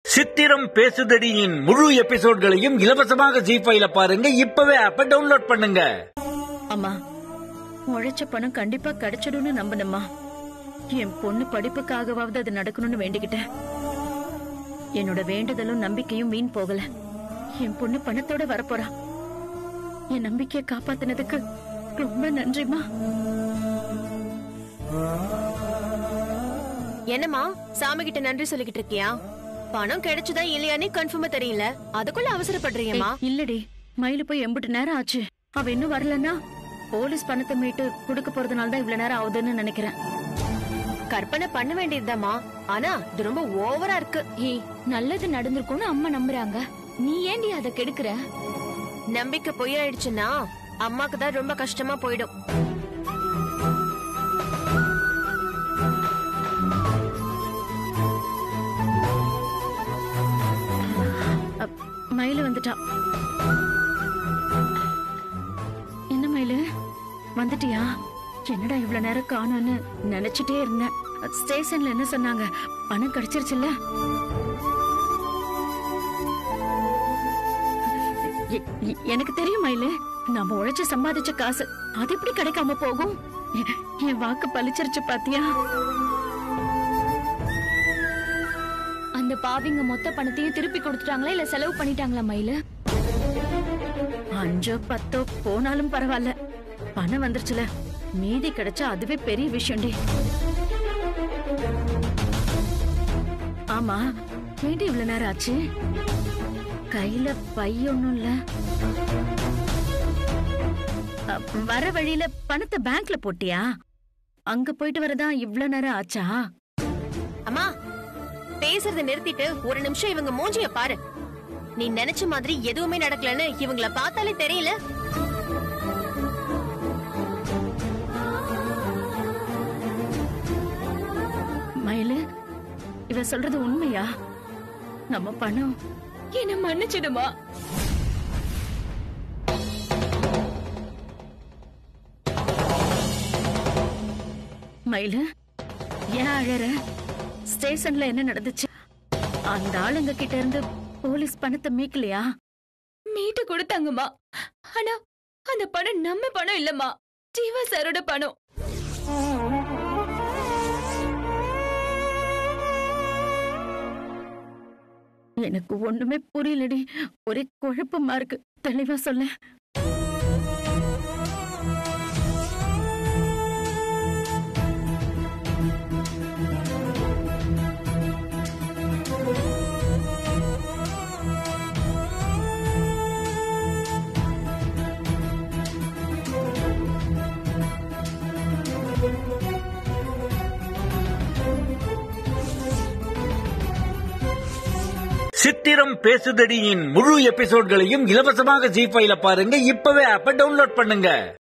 சித்திரம் பேசுதடியின் முழு எபிசோட்களையும் இலவசமாக ஜி ஃபைல பாருங்க இப்பவே ஆப்ப டவுன்லோட் பண்ணுங்க அம்மா உழைச்ச பணம் கண்டிப்பா கிடைச்சிடும்னு நம்பினம்மா என் பொண்ணு படிப்புக்காகவாவது அது நடக்கணும்னு வேண்டிக்கிட்டேன் என்னோட வேண்டுதலும் நம்பிக்கையும் வீண் போகல என் பொண்ணு பணத்தோட வரப்போறா என் நம்பிக்கையை காப்பாத்தினதுக்கு ரொம்ப நன்றிம்மா என்னம்மா சாமி கிட்ட நன்றி சொல்லிக்கிட்டு இருக்கியா பணம் கிடைச்சதா இல்லையானே கன்ஃபார்மா தெரியல அதுக்குள்ள அவசரப்படுறீங்கம்மா ஏய், இல்லடி மயிலு போய் எம்பிட்டு நேரம் ஆச்சு அவ இன்னும் வரலன்னா போலீஸ் பணத்தை மீட்டு கொடுக்க போறதுனால தான் இவ்வளவு நேரம் ஆகுதுன்னு நினைக்கிறேன் கற்பனை பண்ண வேண்டியதுதாம்மா ஆனா இது ரொம்ப ஓவரா இருக்கு ஏய் நல்லது நடந்திருக்கும்னு அம்மா நம்புறாங்க நீ ஏண்டி அதை கெடுக்கிற நம்பிக்கை பொய்யாயிடுச்சுன்னா அம்மாக்கு தான் ரொம்ப கஷ்டமா போயிடும் அப், மயிலு வந்துட்டா என்ன மயிலு வந்துட்டியா என்னடா இவ்வளவு நேரம் காணோன்னு நினைச்சிட்டே இருந்தேன் ஸ்டேஷன்ல என்ன சொன்னாங்க பணம் கிடைச்சிருச்சுல்ல எ- எ- எனக்கு தெரியும் மயிலு நாம உழைச்சு சம்பாதிச்ச காசு அது எப்படி கிடைக்காம போகும் எ- என் வாக்கு பலிச்சிருச்சு பாத்தியா அந்த பாவிங்க மொத்த பணத்தையும் திருப்பி கொடுத்துட்டாங்களா இல்ல செலவு பண்ணிட்டாங்களா மயிலு அஞ்சோ பத்தோ போனாலும் பரவாயில்ல பணம் வந்துருச்சுல மீதி கிடைச்சா அதுவே பெரிய விஷயம்டி ஆமா ஏண்டி இவ்வளவு நேரம் ஆச்சு கையில பை ஒண்ணும் இல்ல அ, வர வழியில பணத்தை பேங்க்ல போட்டியா அங்க போயிட்டு வரதா இவ்வளவு நேரம் ஆச்சா அம்மா பேசுறத நிறுத்திட்டு ஒரு நிமிஷம் இவங்க மூஞ்சிய பாரு நீ நினைச்ச மாதிரி எதுவுமே நடக்கலன்னு இவங்கள பார்த்தாலே தெரியல மயிலு இவ சொல்றது உண்மையா நம்ம பணம் என்ன மன்னிச்சிடுமா மயிலு ஏன் அழற ஸ்டேஷன்ல என்ன நடந்துச்சு அந்த ஆளுங்க கிட்ட இருந்து போலீஸ் பணத்தை மீக்கலையா மீட்டு கொடுத்தாங்கம்மா ஆனா அந்த பணம் நம்ம பணம் இல்லம்மா ஜீவா சாரோட பணம் எனக்கு ஒண்ணுமே புரியலடி ஒரே குழப்பமா இருக்கு தெளிவா சொல்ல சித்திரம் பேசுதடியின் முழு எபிசோட்களையும் இலவசமாக ஜி ஃபைல பாருங்க இப்பவே ஆப்ப டவுன்லோட் பண்ணுங்க